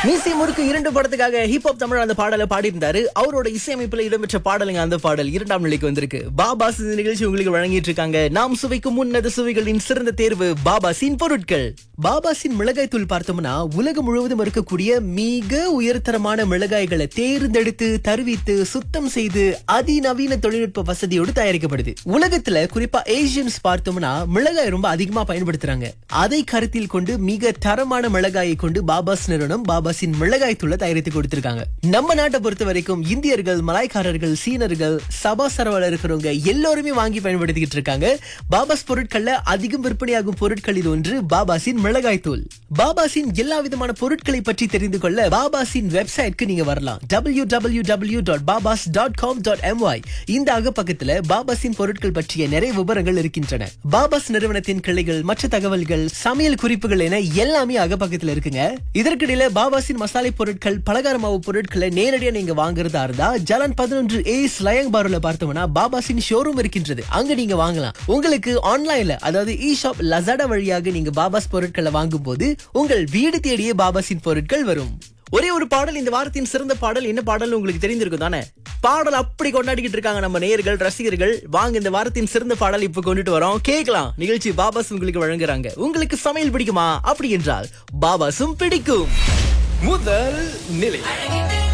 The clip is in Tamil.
மீசி முறுக்கு இரண்டு படத்துக்காக ஹிப் ஹாப் தமிழ் அந்த பாடலை பாடியிருந்தாரு அவரோட இசையமைப்புல இடம்பெற்ற பாடலுங்க அந்த பாடல் இரண்டாம் நிலைக்கு வந்திருக்கு பாபாஸ் இந்த நிகழ்ச்சி உங்களுக்கு வழங்கிட்டு இருக்காங்க நாம் சுவைக்கும் முன்னது சுவைகளின் சிறந்த தேர்வு பாபாசின் பொருட்கள் பாபாசின் மிளகாய் தூள் பார்த்தோம்னா உலகம் முழுவதும் இருக்கக்கூடிய மிக உயர்தரமான மிளகாய்களை தேர்ந்தெடுத்து தருவித்து சுத்தம் செய்து அதிநவீன தொழில்நுட்ப வசதியோடு தயாரிக்கப்படுது உலகத்துல குறிப்பா ஏசியன்ஸ் பார்த்தோம்னா மிளகாய் ரொம்ப அதிகமா பயன்படுத்துறாங்க அதை கருத்தில் கொண்டு மிக தரமான மிளகாயை கொண்டு பாபாஸ் நிறுவனம் பாபாஸின் மிளகாய் தூளை தயாரித்து கொடுத்திருக்காங்க நம்ம நாட்டை பொறுத்த வரைக்கும் இந்தியர்கள் மலாய்க்காரர்கள் சீனர்கள் சபா சரவல இருக்கிறவங்க எல்லாருமே வாங்கி பயன்படுத்திக்கிட்டு இருக்காங்க பாபாஸ் பொருட்கள்ல அதிகம் விற்பனையாகும் பொருட்களில் ஒன்று பாபாஸின் மிளகாய் தூள் பாபாஸின் எல்லா விதமான பொருட்களை பற்றி தெரிந்து கொள்ள பாபாஸின் வெப்சைட்க்கு நீங்க வரலாம் டபிள்யூ டபிள்யூ டபிள்யூ டாட் பாபாஸ் டாட் காம் டாட் எம்ஒய் இந்த அகப்பக்கத்துல பாபாஸின் பொருட்கள் பற்றிய நிறைய விவரங்கள் இருக்கின்றன பாபாஸ் நிறுவனத்தின் கிளைகள் மற்ற தகவல்கள் சமையல் குறிப்புகள் என எல்லாமே அகப்பக்கத்துல இருக்குங்க இதற்கிடையில பாபாஸின் மசாலை பொருட்கள் பலகார மாவு பொருட்களை நேரடியா நீங்க வாங்குறதா இருந்தா ஜலன் பதினொன்று ஏஸ் லயங் பாருல பார்த்தோம்னா பாபாஸின் ஷோரூம் இருக்கின்றது அங்க நீங்க வாங்கலாம் உங்களுக்கு ஆன்லைன்ல அதாவது இ ஷாப் லசாடா வழியாக நீங்க பாபாஸ் பொருட்களை வாங்கும் போது உங்கள் வீடு தேடியே பாபாஸின் பொருட்கள் வரும் ஒரே ஒரு பாடல் இந்த வாரத்தின் சிறந்த பாடல் என்ன பாடல் உங்களுக்கு தெரிந்திருக்கும் தானே பாடல் அப்படி கொண்டாடிக்கிட்டு இருக்காங்க நம்ம நேயர்கள் ரசிகர்கள் வாங்க இந்த வாரத்தின் சிறந்த பாடல் இப்ப கொண்டுட்டு வரோம் கேட்கலாம் நிகழ்ச்சி பாபாஸ் உங்களுக்கு வழங்குறாங்க உங்களுக்கு சமையல் பிடிக்குமா அப்படி என்றால் பாபாஸும் பிடிக்கும் முதல் நிலை